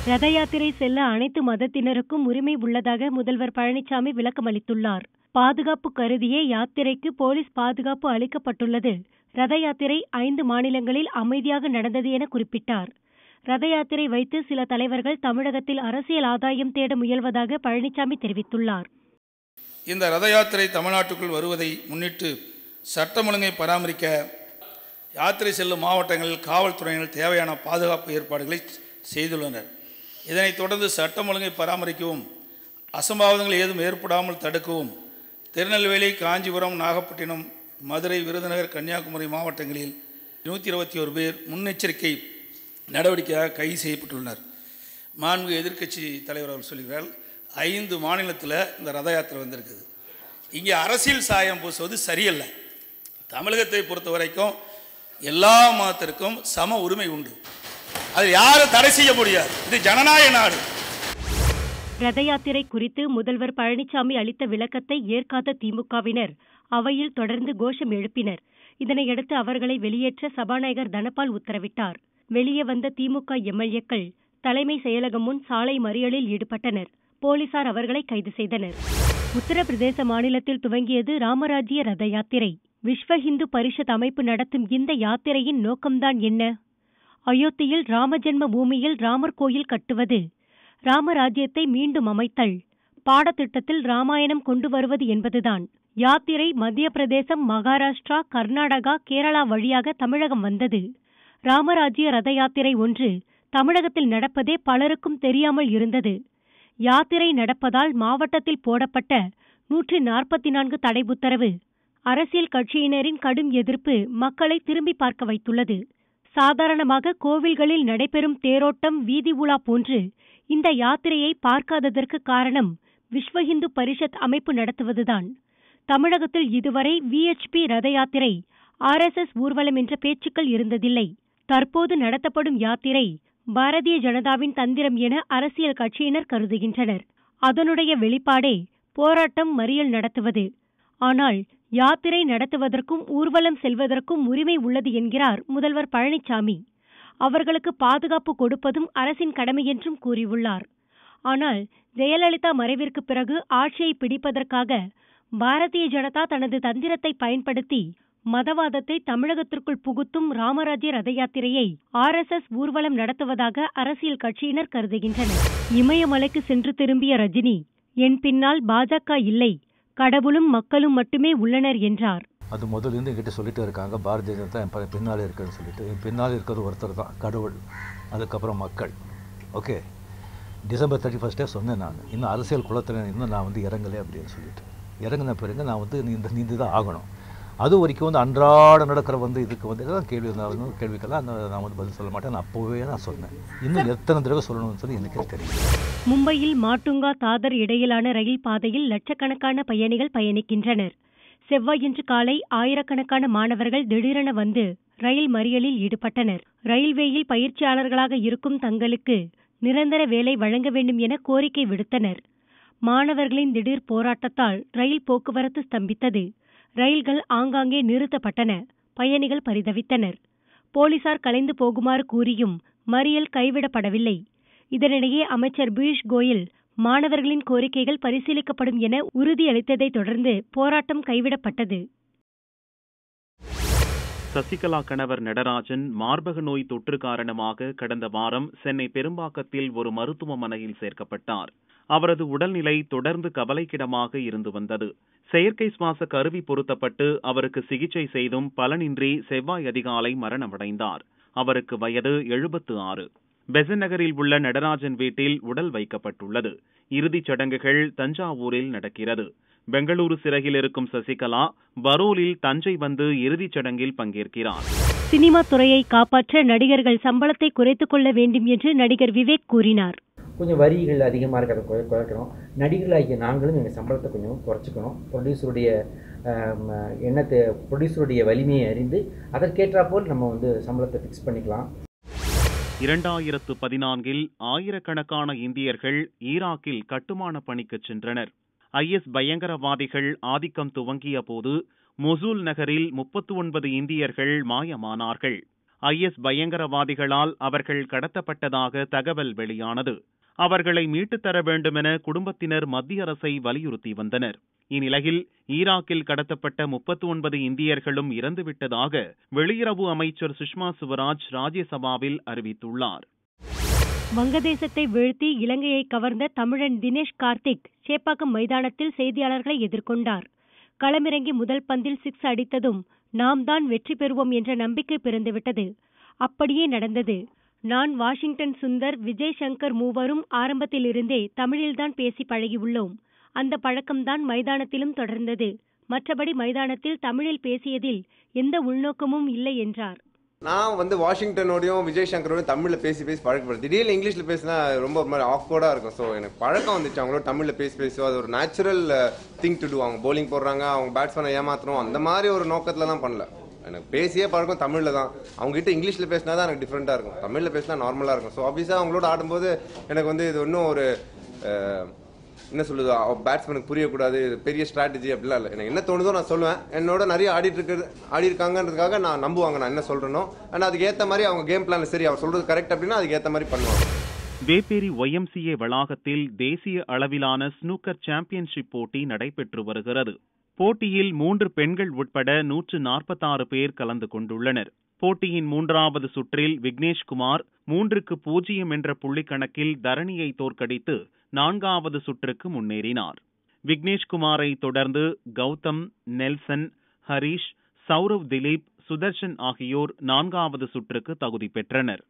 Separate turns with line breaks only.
ரத யாத்திரை செல்ல அனைத்து மதத்தினருக்கும் உரிமை உள்ளதாக முதல்வர் பழனிசாமி விளக்கமளித்துள்ளார் பாதுகாப்பு கருதியே யாத்திரைக்கு போலீஸ் பாதுகாப்பு அளிக்கப்பட்டுள்ளது ரத யாத்திரை ஐந்து மாநிலங்களில் அமைதியாக நடந்தது என குறிப்பிட்டார் ரத யாத்திரை வைத்து சில தலைவர்கள் தமிழகத்தில் அரசியல் ஆதாயம் தேட முயல்வதாக பழனிசாமி தெரிவித்துள்ளார்
இந்த ரத யாத்திரை தமிழ்நாட்டுக்குள் வருவதை முன்னிட்டு சட்டம் ஒழுங்கை பராமரிக்க யாத்திரை செல்லும் மாவட்டங்களில் காவல்துறையினர் தேவையான பாதுகாப்பு ஏற்பாடுகளை செய்துள்ளனர் இதனைத் தொடர்ந்து சட்டம் ஒழுங்கை பராமரிக்கவும் அசம்பாவிதங்கள் ஏதும் ஏற்படாமல் தடுக்கவும் திருநெல்வேலி காஞ்சிபுரம் நாகப்பட்டினம் மதுரை விருதுநகர் கன்னியாகுமரி மாவட்டங்களில் நூற்றி இருபத்தி ஒரு பேர் முன்னெச்சரிக்கை நடவடிக்கையாக கைது செய்யப்பட்டுள்ளனர் மாண்பு எதிர்க்கட்சி தலைவர் அவர் சொல்கிறார் ஐந்து மாநிலத்தில் இந்த ரத யாத்திரை வந்திருக்குது இங்கே அரசியல் சாயம் பூசுவது சரியல்ல தமிழகத்தை பொறுத்த வரைக்கும் எல்லா மதத்திற்கும் சம உரிமை உண்டு அது யாரும் தடை செய்ய முடியாது இது ஜனநாயக நாடு
ரத யாத்திரை குறித்து முதல்வர் பழனிசாமி அளித்த விளக்கத்தை ஏற்காத திமுகவினர் அவையில் தொடர்ந்து கோஷம் எழுப்பினர் இதனையடுத்து அவர்களை வெளியேற்ற சபாநாயகர் தனபால் உத்தரவிட்டார் வெளியே வந்த திமுக எம்எல்ஏக்கள் தலைமை செயலகம் முன் சாலை மறியலில் ஈடுபட்டனர் போலீசார் அவர்களை கைது செய்தனர் உத்தரப்பிரதேச மாநிலத்தில் துவங்கியது ராமராஜ்ய ரத யாத்திரை விஸ்வ இந்து பரிஷத் அமைப்பு நடத்தும் இந்த யாத்திரையின் நோக்கம்தான் என்ன அயோத்தியில் ராமஜென்ம பூமியில் ராமர் கோயில் கட்டுவது ராமராஜ்யத்தை மீண்டும் அமைத்தல் பாடத்திட்டத்தில் ராமாயணம் கொண்டு வருவது என்பதுதான் யாத்திரை மத்திய பிரதேசம் மகாராஷ்டிரா கர்நாடகா கேரளா வழியாக தமிழகம் வந்தது ராமராஜ்ய ரத யாத்திரை ஒன்று தமிழகத்தில் நடப்பதே பலருக்கும் தெரியாமல் இருந்தது யாத்திரை நடப்பதால் மாவட்டத்தில் போடப்பட்ட நூற்றி நாற்பத்தி நான்கு தடை உத்தரவு அரசியல் கட்சியினரின் கடும் எதிர்ப்பு மக்களை திரும்பி பார்க்க வைத்துள்ளது சாதாரணமாக கோவில்களில் நடைபெறும் தேரோட்டம் வீதி உலா போன்று இந்த யாத்திரையை பார்க்காததற்கு காரணம் விஸ்வ இந்து பரிஷத் அமைப்பு நடத்துவதுதான் தமிழகத்தில் இதுவரை விஎச்பி ரத யாத்திரை ஆர்எஸ்எஸ் ஊர்வலம் என்ற பேச்சுக்கள் இருந்ததில்லை தற்போது நடத்தப்படும் யாத்திரை பாரதிய ஜனதாவின் தந்திரம் என அரசியல் கட்சியினர் கருதுகின்றனர் அதனுடைய வெளிப்பாடே போராட்டம் மறியல் நடத்துவது ஆனால் யாத்திரை நடத்துவதற்கும் ஊர்வலம் செல்வதற்கும் உரிமை உள்ளது என்கிறார் முதல்வர் பழனிசாமி அவர்களுக்கு பாதுகாப்பு கொடுப்பதும் அரசின் கடமை என்றும் கூறியுள்ளார் ஆனால் ஜெயலலிதா மறைவிற்கு பிறகு ஆட்சியை பிடிப்பதற்காக பாரதிய ஜனதா தனது தந்திரத்தை பயன்படுத்தி மதவாதத்தை தமிழகத்திற்குள் புகுத்தும் ராமராஜ்ய ரத யாத்திரையை ஆர்எஸ்எஸ் ஊர்வலம் நடத்துவதாக அரசியல் கட்சியினர் கருதுகின்றனர் இமயமலைக்கு சென்று திரும்பிய ரஜினி என் பின்னால் பாஜக இல்லை கடவுளும் மக்களும் மட்டுமே உள்ளனர் என்றார்
அது முதல்லேருந்து என்கிட்ட சொல்லிட்டு இருக்காங்க பாரதிய ஜனதா என் ப- பின்னால் இருக்குன்னு சொல்லிட்டு என் பின்னால் இருக்கிறது ஒருத்தர் தான் கடவுள் அதுக்கப்புறம் மக்கள் ஓகே டிசம்பர் தேர்ட்டி ஃபஸ்ட்டே சொன்னேன் நான் இன்னும் அரசியல் குளத்தில் இன்னும் நான் வந்து இறங்கலை அப்படின்னு சொல்லிட்டு இறங்கின பிறகு நான் வந்து நீந்த நீந்தி தான் ஆகணும் அது வரைக்கும் வந்து அன்றாட நடக்கிற வந்து இதுக்கு வந்து இதெல்லாம் கேள்வி நான் வந்து கேள்விக்கெல்லாம் அந்த நான் வந்து பதில் சொல்ல மாட்டேன் நான் அப்போவே நான் சொன்னேன் இன்னும் எத்தனை தடவை சொல்லணும்னு சொல்லி எனக்கே தெரியல
மும்பையில் மாட்டுங்கா தாதர் இடையிலான ரயில் பாதையில் லட்சக்கணக்கான பயணிகள் பயணிக்கின்றனர் செவ்வாயன்று காலை ஆயிரக்கணக்கான மாணவர்கள் திடீரென வந்து ரயில் மறியலில் ஈடுபட்டனர் ரயில்வேயில் பயிற்சியாளர்களாக இருக்கும் தங்களுக்கு நிரந்தர வேலை வழங்க வேண்டும் என கோரிக்கை விடுத்தனர் மாணவர்களின் திடீர் போராட்டத்தால் ரயில் போக்குவரத்து ஸ்தம்பித்தது ரயில்கள் ஆங்காங்கே நிறுத்தப்பட்டன பயணிகள் பரிதவித்தனர் போலீசார் கலைந்து போகுமாறு கூறியும் மறியல் கைவிடப்படவில்லை இதனிடையே அமைச்சர் பியூஷ் கோயல் மாணவர்களின் கோரிக்கைகள் பரிசீலிக்கப்படும் என உறுதியளித்ததைத் தொடர்ந்து போராட்டம் கைவிடப்பட்டது
சசிகலா கணவர் நடராஜன் மார்பக நோய் தொற்று காரணமாக கடந்த வாரம் சென்னை பெரும்பாக்கத்தில் ஒரு மருத்துவமனையில் சேர்க்கப்பட்டார் அவரது உடல்நிலை தொடர்ந்து கவலைக்கிடமாக இருந்து வந்தது செயற்கை சுவாச கருவி பொருத்தப்பட்டு அவருக்கு சிகிச்சை செய்தும் பலனின்றி செவ்வாய் அதிகாலை மரணமடைந்தார் அவருக்கு வயது எழுபத்து ஆறு பெசன் நகரில் உள்ள நடராஜன் வீட்டில் உடல் வைக்கப்பட்டுள்ளது இறுதிச் சடங்குகள் தஞ்சாவூரில் நடக்கிறது பெங்களூரு சிறையில் இருக்கும் சசிகலா பரோலில் தஞ்சை வந்து இறுதிச் சடங்கில் பங்கேற்கிறார்
சினிமா துறையை காப்பாற்ற நடிகர்கள் சம்பளத்தை குறைத்துக் கொள்ள வேண்டும் என்று நடிகர் விவேக் கூறினார்
கொஞ்சம் வரிகள் அதிகமாக இருக்கிறத குறை குறைக்கணும் நடிகர்களாகிய நாங்களும் எங்கள் சம்பளத்தை கொஞ்சம் குறைச்சிக்கணும் ப்ரொடியூசருடைய ஆம், எண்ணத்தை ப்ரொடியூசருடைய வலிமையை அறிந்து அதற்கேற்றாப்போல் நம்ம வந்து சம்பளத்தை ஃபிக்ஸ் பண்ணிக்கலாம்
இரண்டாயிரத்து பதினான்கில் ஆயிரக்கணக்கான இந்தியர்கள் ஈராக்கில் கட்டுமான பணிக்குச் சென்றனர் ஐஎஸ் பயங்கரவாதிகள் ஆதிக்கம் துவங்கிய போது மொசூல் நகரில் முப்பத்து ஒன்பது இந்தியர்கள் மாயமானார்கள் ஐஎஸ் பயங்கரவாதிகளால் அவர்கள் கடத்தப்பட்டதாக தகவல் வெளியானது அவர்களை மீட்டுத் தர வேண்டுமென குடும்பத்தினர் மத்திய அரசை வலியுறுத்தி வந்தனர் இந்நிலையில் ஈராக்கில் கடத்தப்பட்ட முப்பத்தி ஒன்பது இந்தியர்களும் இறந்துவிட்டதாக வெளியுறவு அமைச்சர் சுஷ்மா சுவராஜ் ராஜ்யசபாவில் அறிவித்துள்ளார்
வங்கதேசத்தை வீழ்த்தி இலங்கையை கவர்ந்த தமிழன் தினேஷ் கார்த்திக் சேப்பாக்கம் மைதானத்தில் செய்தியாளர்களை எதிர்கொண்டார் களமிறங்கி முதல் பந்தில் சிக்ஸ் அடித்ததும் நாம் தான் வெற்றி பெறுவோம் என்ற நம்பிக்கை பிறந்துவிட்டது அப்படியே நடந்தது நான் வாஷிங்டன் சுந்தர் விஜய் சங்கர் மூவரும் ஆரம்பத்திலிருந்தே தமிழில்தான் பேசி பழகியுள்ளோம் அந்த பழக்கம்தான் மைதானத்திலும் தொடர்ந்தது மற்றபடி மைதானத்தில் தமிழில் பேசியதில் எந்த உள்நோக்கமும் இல்லை என்றார்
நான் வந்து வாஷிங்டனோடையும் விஜய் சங்கரோடையும் தமிழில் பேசி பேசி பழக்கப்படுது திடீர்னு இங்கிலீஷில் பேசினா ரொம்ப ஒரு மாதிரி ஆக்வர்டாக இருக்கும் ஸோ எனக்கு பழக்கம் வந்துச்சு அவங்களோட தமிழில் பேசி பேசி அது ஒரு நேச்சுரல் திங் டு டூ அவங்க bowling போடுறாங்க அவங்க பேட்ஸ்மேனை ஏமாத்தணும் அந்த மாதிரி ஒரு நோக்கத்தில் தான் பண்ணல எனக்கு பேசியே பழக்கம் தமிழில் தான் அவங்ககிட்ட இங்கிலீஷில் பேசினா தான் எனக்கு டிஃப்ரெண்ட்டாக இருக்கும் தமிழில் பேசினா நார்மலாக இருக்கும் ஸோ ஆப்வியஸாக அவங்களோட ஆடும்போது எனக்கு வந்து இது இன்னும் ஒரு அஹ், என்ன சொல்லுது பேட்ஸ்மேனுக்கு புரியக்கூடாது இது பெரிய ஸ்ட்ராட்டஜி அப்படிலாம் இல்லை எனக்கு என்ன தோணுதோ நான் சொல்லுவேன் என்னோட நிறைய ஆடிட்டு இருக்கிறது ஆடி இருக்காங்கன்றதுக்காக நான் நம்புவாங்க நான் என்ன சொல்கிறேனோ ஆனால் அதுக்கு ஏற்ற மாதிரி அவங்க கேம் பிளான் சரி அவர் சொல்கிறது கரெக்ட் அப்படின்னா அதுக்கு ஏற்ற மாதிரி பண்ணுவாங்க
வேப்பேரி ஒய்எம்சிஏ வளாகத்தில் தேசிய அளவிலான ஸ்னூக்கர் சாம்பியன்ஷிப் போட்டி நடைபெற்று வருகிறது போட்டியில் மூன்று பெண்கள் உட்பட நூற்று நாற்பத்தாறு பேர் கலந்து கொண்டுள்ளனர் போட்டியின் மூன்றாவது சுற்றில் விக்னேஷ்குமார் மூன்றுக்கு பூஜ்ஜியம் என்ற புள்ளிக் கணக்கில் தரணியை தோற்கடித்து நான்காவது சுற்றுக்கு முன்னேறினார் விக்னேஷ்குமாரை தொடர்ந்து கௌதம் நெல்சன் ஹரிஷ் சௌரவ் திலீப் சுதர்ஷன் ஆகியோர் நான்காவது சுற்றுக்கு தகுதி பெற்றனர்